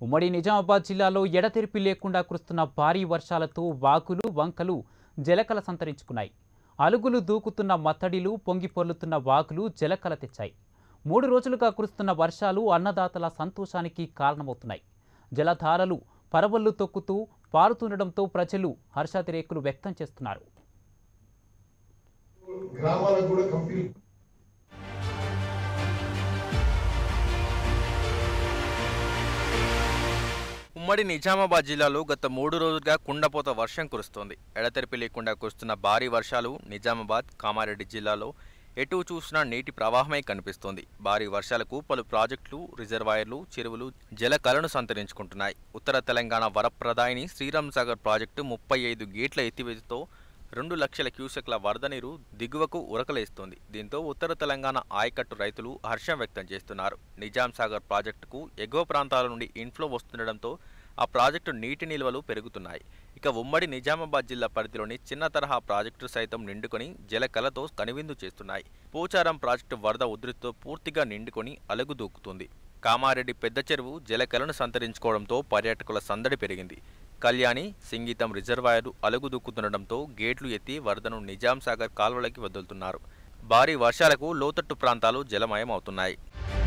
ఉమ్మడి నిజామాబాద్ జిల్లాలో ఎడతెరిపి లేకుండా కురుస్తున్న భారీ వర్షాలతో వాగులు వంకలు జలకల సంతరించుకున్నాయి అలుగులు దూకుతున్న మత్తడిలు పొంగి పొర్లుతున్న వాగులు జలకల తెచ్చాయి మూడు రోజులుగా కురుస్తున్న వర్షాలు అన్నదాతల సంతోషానికి కారణమవుతున్నాయి జలధారలు పరవళ్లు తొక్కుతూ పారుతుండడంతో ప్రజలు హర్షాతిరేకులు వ్యక్తం చేస్తున్నారు గ్రామాలకు కూడా కంపెనీ ఉమ్మడి నిజామాబాద్ జిల్లాలో గత మూడు రోజులుగా కుండపోత వర్షం కురుస్తోంది ఎడతెరిపి లేకుండా కురుస్తున్న భారీ వర్షాలు నిజామాబాద్ కామారెడ్డి జిల్లాలో ఎటు చూసినా నీటి ప్రవాహమే కనిపిస్తోంది భారీ వర్షాలకు పలు ప్రాజెక్టులు రిజర్వాయర్లు చెరువులు జలకలను సంతరించుకుంటున్నాయి ఉత్తర తెలంగాణ వరప్రదాయిని శ్రీరామ్ సాగర్ ప్రాజెక్టు ముప్పై ఐదు గేట్ల ఎత్తివేతతో రెండు లక్షల క్యూసెక్ల వరద నీరు దిగువకు ఉరకలేస్తోంది దీంతో ఉత్తర తెలంగాణ ఆయకట్టు రైతులు హర్షం వ్యక్తం చేస్తున్నారు నిజాం సాగర్ ప్రాజెక్టుకు ఎగువ ప్రాంతాల నుండి ఇన్ఫ్లో వస్తుండడంతో ఆ ప్రాజెక్టు నీటి నిల్వలు పెరుగుతున్నాయి ఇక ఉమ్మడి నిజామాబాద్ జిల్లా పరిధిలోని చిన్న తరహా ప్రాజెక్టు సైతం నిండుకొని జలకలతో కనువిందు చేస్తున్నాయి పోచారం ప్రాజెక్టు వరద ఉధృతితో పూర్తిగా నిండుకొని అలుగు దూకుతుంది కామారెడ్డి పెద్ద చెరువు జలకలను సంతరించుకోవడంతో పర్యాటకుల సందడి పెరిగింది కళ్యాణి సింగీతం రిజర్వాయరు అలుగు దూకుతుండడంతో గేట్లు ఎత్తి వరదను నిజాం సాగర్ కాలువలకి వదులుతున్నారు భారీ వర్షాలకు లోతట్టు ప్రాంతాలు జలమయం అవుతున్నాయి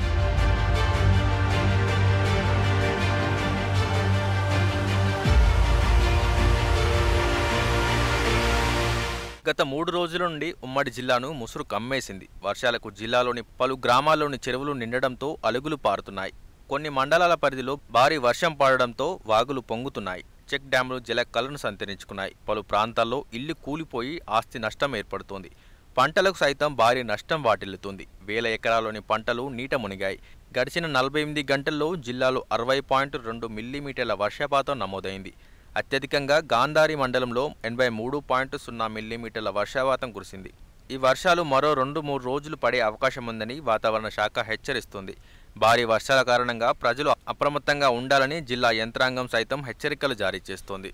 గత మూడు రోజుల నుండి ఉమ్మడి జిల్లాను ముసురు కమ్మేసింది వర్షాలకు జిల్లాలోని పలు గ్రామాల్లోని చెరువులు నిండడంతో అలుగులు పారుతున్నాయి కొన్ని మండలాల పరిధిలో భారీ వర్షం పడడంతో వాగులు పొంగుతున్నాయి చెక్ డ్యాంలు జల కలను సంతరించుకున్నాయి పలు ప్రాంతాల్లో ఇల్లు కూలిపోయి ఆస్తి నష్టం ఏర్పడుతోంది పంటలకు సైతం భారీ నష్టం వాటిల్లుతుంది వేల ఎకరాల్లోని పంటలు నీట మునిగాయి గడిచిన నలభై ఎనిమిది గంటల్లో జిల్లాలో అరవై పాయింట్ రెండు మిల్లీమీటర్ల వర్షపాతం నమోదైంది అత్యధికంగా గాంధారి మండలంలో ఎనభై మూడు పాయింట్ సున్నా మిల్లీమీటర్ల వర్షపాతం కురిసింది ఈ వర్షాలు మరో రెండు మూడు రోజులు పడే అవకాశం ఉందని వాతావరణ శాఖ హెచ్చరిస్తుంది భారీ వర్షాల కారణంగా ప్రజలు అప్రమత్తంగా ఉండాలని జిల్లా యంత్రాంగం సైతం హెచ్చరికలు జారీ చేస్తోంది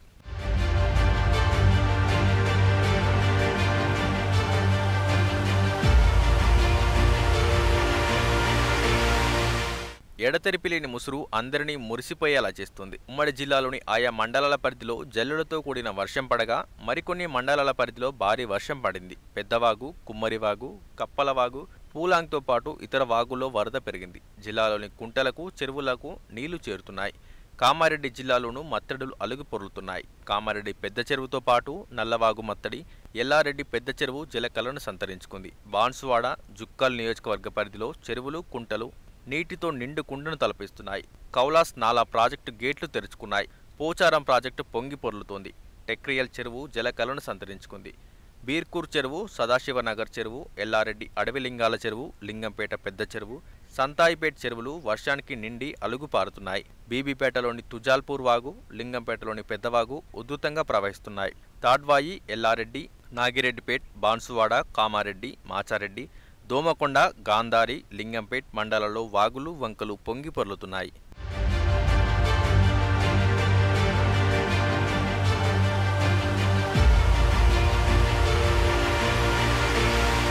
ఎడతెరిపి లేని ముసురు అందరినీ మురిసిపోయేలా చేస్తుంది ఉమ్మడి జిల్లాలోని ఆయా మండలాల పరిధిలో జల్లులతో కూడిన వర్షం పడగా మరికొన్ని మండలాల పరిధిలో భారీ వర్షం పడింది పెద్దవాగు కుమ్మరివాగు కప్పలవాగు పూలాంగ్తో పాటు ఇతర వాగుల్లో వరద పెరిగింది జిల్లాలోని కుంటలకు చెరువులకు నీళ్లు చేరుతున్నాయి కామారెడ్డి జిల్లాలోనూ మత్తడులు అలుగు పొరులుతున్నాయి కామారెడ్డి పెద్ద చెరువుతో పాటు నల్లవాగు మత్తడి ఎల్లారెడ్డి పెద్ద చెరువు జలకలను సంతరించుకుంది బాన్సువాడ జుక్కల్ నియోజకవర్గ పరిధిలో చెరువులు కుంటలు నీటితో నిండు కుండను తలపిస్తున్నాయి కౌలాస్ నాలా ప్రాజెక్టు గేట్లు తెరుచుకున్నాయి పోచారం ప్రాజెక్టు పొంగి పొర్లుతోంది టెక్రియల్ చెరువు జలకలను సంతరించుకుంది బీర్కూర్ చెరువు సదాశివనగర్ చెరువు ఎల్లారెడ్డి అడవిలింగాల చెరువు లింగంపేట పెద్ద చెరువు సంతాయిపేట్ చెరువులు వర్షానికి నిండి అలుగు పారుతున్నాయి బీబీపేటలోని తుజాల్పూర్ వాగు లింగంపేటలోని పెద్దవాగు ఉధృతంగా ప్రవహిస్తున్నాయి తాడ్వాయి ఎల్లారెడ్డి నాగిరెడ్డిపేట్ బాన్సువాడ కామారెడ్డి మాచారెడ్డి దోమకొండ గాంధారి లింగంపేట్ మండలాల్లో వాగులు వంకలు పొంగి పొర్లుతున్నాయి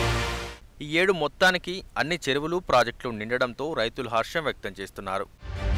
ఈ ఏడు మొత్తానికి అన్ని చెరువులు ప్రాజెక్టులు నిండడంతో రైతులు హర్షం వ్యక్తం చేస్తున్నారు